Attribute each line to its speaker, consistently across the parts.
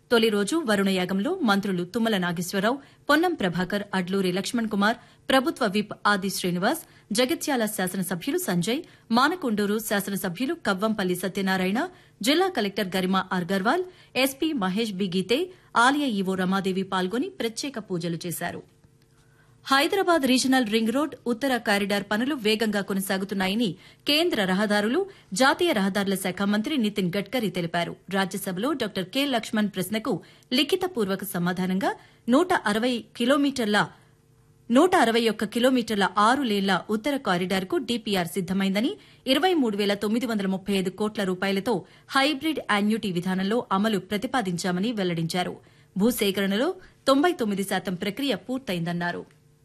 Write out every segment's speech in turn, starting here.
Speaker 1: తొలి రోజు వరుణయాగంలో మంత్రులు తుమ్మల నాగేశ్వరరావు పొన్నం ప్రభాకర్ అడ్లూరి లక్ష్మణ్ కుమార్ ప్రభుత్వ విప్ ఆది శ్రీనివాస్ జగిత్యాల శాసనసభ్యులు సంజయ్ మానకొండూరు శాసనసభ్యులు కవ్వంపల్లి సత్యనారాయణ జిల్లా collector Garima Agarwal SP Mahesh B Geete ఆలయ ఈవో రమాదేవి పాల్గొని ప్రత్యేక పూజలు చేశారు హైదరాబాద్ రీజనల్ రింగ్ రోడ్ ఉత్తర కారిడార్ పనులు వేగంగా కొనసాగుతున్నాయని కేంద్ర రహదారులు జాతీయ రహదారుల శాఖ మంత్రి నితిన్ గడ్కరీ తెలిపారు రాజ్యసభలో డాక్టర్ కె లక్ష్మణ్ ప్రశ్నకు లిఖితపూర్వక సమాధానంగా నూట అరవై కిలోమీటర్ల నూట అరవై ఒక్క కిలోమీటర్ల ఆరు లేన్ల ఉత్తర కారిడార్కు డీపీఆర్ సిద్దమైందని ఇరవై మూడు వేల తొమ్మిది వందల ముప్పై ఐదు కోట్ల రూపాయలతో హైబ్రిడ్ యాన్యుటీ విధానంలో అమలు ప్రతిపాదించామని వెల్లడించారు భూసేకరణలో తొంభై తొమ్మిది శాతం ప్రక్రియ పూర్తయిందన్నారు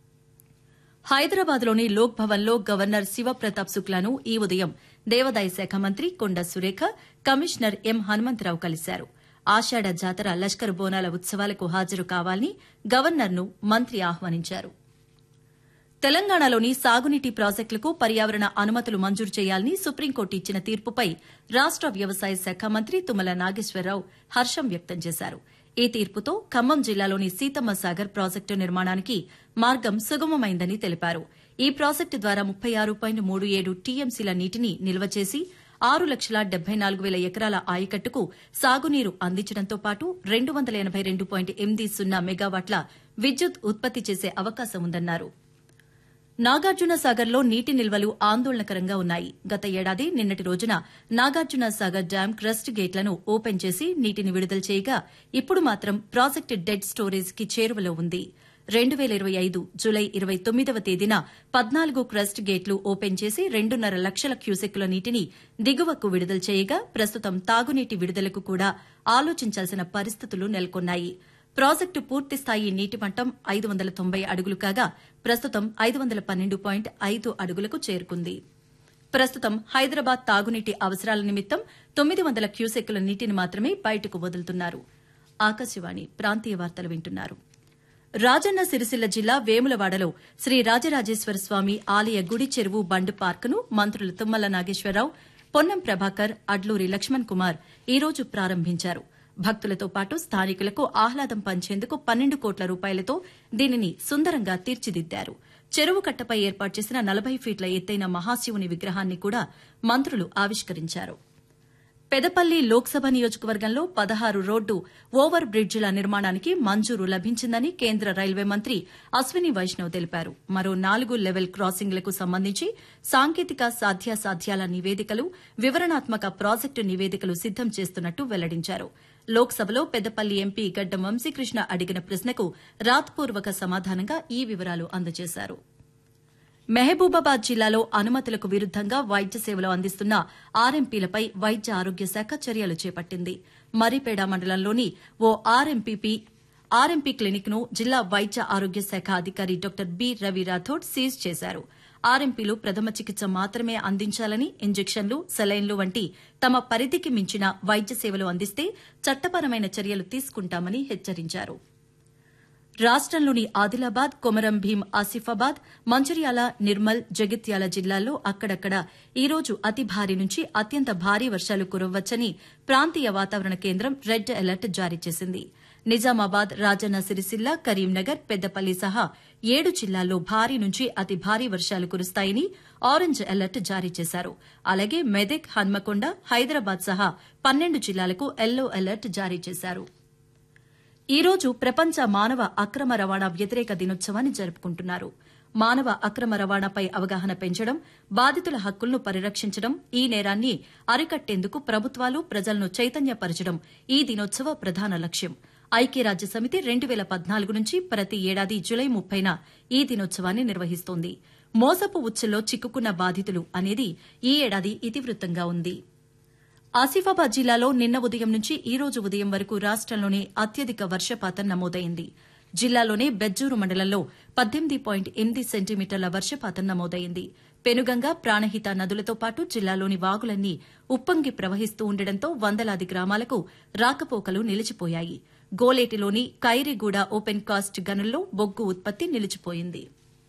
Speaker 1: హైదరాబాద్లోని లోక్ భవన్లో గవర్నర్ శివప్రతాప్ శుక్లాను ఈ ఉదయం దేవాదాయ శాఖ మంత్రి కొండ సురేఖ కమిషనర్ ఎం హనుమంతరావు కలిశారు ఆషాఢ జాతర లష్కర్ బోనాల ఉత్సవాలకు హాజరు కావాలని గవర్నర్ను మంత్రి ఆహ్వానించారు తెలంగాణలోని సాగునీటి ప్రాజెక్టులకు పర్యావరణ అనుమతులు మంజూరు చేయాలని సుప్రీంకోర్టు ఇచ్చిన తీర్పుపై రాష్ట వ్యవసాయ శాఖ మంత్రి తుమ్మల నాగేశ్వరరావు హర్షం వ్యక్తం చేశారు ఈ తీర్పుతో ఖమ్మం జిల్లాలోని సీతమ్మ సాగర్ ప్రాజెక్టు నిర్మాణానికి మార్గం సుగమమైందని తెలిపారు ఈ ప్రాజెక్టు ద్వారా ముప్పై ఆరు పాయింట్ మూడు ఏడు టీఎంసీల నీటిని నిల్వ చేసి ఆరు లక్షల డెబ్బై నాలుగు వేల ఎకరాల ఆయకట్టుకు సాగునీరు అందించడంతో పాటు రెండు వందల ఎనబై రెండు పాయింట్ ఎనిమిది సున్నా మెగావాట్ల విద్యుత్ ఉత్పత్తి చేసే అవకాశం ఉందన్నారు నాగార్జున సాగర్లో నీటి నిల్వలు ఆందోళనకరంగా ఉన్నాయి గత ఏడాది నిన్నటి రోజున నాగార్జున సాగర్ డ్యాం క్రస్ట్ గేట్లను ఓపెన్ చేసి నీటిని విడుదల చేయగా ఇప్పుడు మాత్రం ప్రాజెక్టు డెడ్ స్టోరేజ్ కి చేరువలో ఉంది రెండు వేల ఇరవై ఐదు జులై ఇరవై తొమ్మిదవ తేదీన పద్నాలుగు క్రస్ట్ గేట్లు ఓపెన్ చేసి రెండున్నర లక్షల క్యూసెక్కుల నీటిని దిగువకు విడుదల చేయగా ప్రస్తుతం తాగునీటి విడుదలకు కూడా ఆలోచించాల్సిన పరిస్థితులు నెలకొన్నాయి ప్రాజెక్టు పూర్తిస్థాయి నీటి మట్టం ఐదు వందల తొంభై అడుగులు కాగా ప్రస్తుతం ఐదు వందల పన్నెండు పాయింట్ ఐదు అడుగులకు చేరుకుంది ప్రస్తుతం హైదరాబాద్ తాగునీటి అవసరాల నిమిత్తం తొమ్మిది వందల క్యూసెక్కుల నీటిని మాత్రమే బయటకు వదులుతున్నారు ఆకాశవాణి ప్రాంతీయ వార్తలు వింటున్నారు రాజన్న సిరిసిల్ల జిల్లా వేములవాడలో శ్రీ రాజరాజేశ్వర స్వామి ఆలయ గుడి చెరువు బండ్ పార్కును మంత్రులు తుమ్మల నాగేశ్వరరావు పొన్నం ప్రభాకర్ అడ్లూరి లక్ష్మణ్ కుమార్ ఈ రోజు ప్రారంభించారు భక్తులతో పాటు స్థానికులకు ఆహ్లాదం పంచేందుకు పన్నెండు కోట్ల రూపాయలతో దీనిని సుందరంగా తీర్చిదిద్దారు చెరువు కట్టపై ఏర్పాటు చేసిన నలభై ఫీట్ల ఎత్తైన మహాశివుని విగ్రహాన్ని కూడా మంత్రులు ఆవిష్కరించారు పెదపల్లి లోక్సభ నియోజకవర్గంలో పదహారు రోడ్డు ఓవర్ బ్రిడ్జిల నిర్మాణానికి మంజూరు లభించిందని కేంద్ర రైల్వే మంత్రి అశ్విని వైష్ణవ్ తెలిపారు మరో నాలుగు లెవెల్ క్రాసింగ్లకు సంబంధించి సాంకేతిక సాధ్యాసాధ్యాల నివేదికలు వివరణాత్మక ప్రాజెక్టు నివేదికలు సిద్దం చేస్తున్నట్టు వెల్లడించారు లోక్సభలో పెద్దపల్లి ఎంపీ గడ్డం వంశీకృష్ణ అడిగిన ప్రశ్నకు రాత్పూర్వక సమాధానంగా ఈ వివరాలు అందజేశారు మహబూబాబాద్ జిల్లాలో అనుమతులకు విరుద్దంగా వైద్య సేవలు అందిస్తున్న ఆర్ఎంపీలపై వైద్య ఆరోగ్య శాఖ చర్యలు చేపట్టింది మర్రిపేడ మండలంలోని ఓ ఆర్ఎంపీపీ ఆర్ఎంపీ క్లినిక్ ను జిల్లా వైద్య ఆరోగ్య శాఖ అధికారి doctor B Ravi Rathod seize చేశారు ఆర్ఎంపీలు ప్రథమ చికిత్స మాత్రమే అందించాలని ఇంజెక్షన్లు సెలైన్లు వంటి తమ పరిధికి మించిన వైద్య సేవలు అందిస్తే చట్టపరమైన చర్యలు తీసుకుంటామని హెచ్చరించారు రాష్టంలోని ఆదిలాబాద్ కొమరం భీం ఆసిఫాబాద్ మంచిర్యాల నిర్మల్ జగిత్యాల జిల్లాల్లో అక్కడక్కడ ఈ రోజు అతి భారీ నుంచి అత్యంత భారీ వర్షాలు కురవ్వచ్చని ప్రాంతీయ వాతావరణ కేంద్రం రెడ్ అలర్ట్ జారీ చేసింది నిజామాబాద్ రాజన్న సిరిసిల్ల కరీంనగర్ పెద్దపల్లి సహా ఏడు జిల్లాల్లో భారీ నుంచి అతి భారీ వర్షాలు కురుస్తాయని ఆరెంజ్ అలర్ట్ జారీ చేశారు అలాగే మెదక్ హన్మకొండ హైదరాబాద్ సహా పన్నెండు జిల్లాలకు ఎల్లో అలర్ట్ జారీ చేశారు ఈ రోజు ప్రపంచ మానవ అక్రమ రవాణా వ్యతిరేక దినోత్సవాన్ని జరుపుకుంటున్నారు మానవ అక్రమ రవాణాపై అవగాహన పెంచడం బాధితుల హక్కులను పరిరక్షించడం ఈ నేరాన్ని అరికట్టేందుకు ప్రభుత్వాలు ప్రజలను చైతన్యపరచడం ఈ దినోత్సవ ప్రధాన లక్ష్యం ఐక్యరాజ్య సమితి రెండు వేల పద్నాలుగు నుంచి ప్రతి ఏడాది జులై ముప్పైన ఈ దినోత్సవాన్ని నిర్వహిస్తోంది మోసపు ఉచ్చుల్లో చిక్కుకున్న బాధితులు అనేది ఈ ఏడాది ఇతివృత్తంగా ఉంది ఆసిఫాబాద్ జిల్లాలో నిన్న ఉదయం నుంచి ఈ రోజు ఉదయం వరకు రాష్టంలోనే అత్యధిక వర్షపాతం నమోదైంది జిల్లాలోనే బెజ్జూరు మండలంలో పద్దెనిమిది పాయింట్ ఎనిమిది సెంటీమీటర్ల వర్షపాతం నమోదైంది పెనుగంగ ప్రాణహిత నదులతో పాటు జిల్లాలోని వాగులన్నీ ఉప్పొంగి ప్రవహిస్తూ ఉండడంతో వందలాది గ్రామాలకు రాకపోకలు నిలిచిపోయాయి గోలేటిలోని కైరిగూడ ఓపెన్ కాస్ట్ గనుల్లో బొగ్గు ఉత్పత్తి నిలిచిపోయింది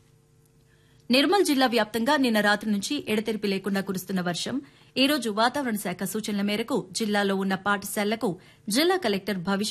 Speaker 1: నిర్మల్ జిల్లా వ్యాప్తంగా నిన్న రాత్రి నుంచి ఎడతెరిపి లేకుండా కురుస్తున్న వర్షం ఈ రోజు వాతావరణ శాఖ సూచనల మేరకు జిల్లాలో ఉన్న పాఠశాలలకు జిల్లా కలెక్టర్ భవిష్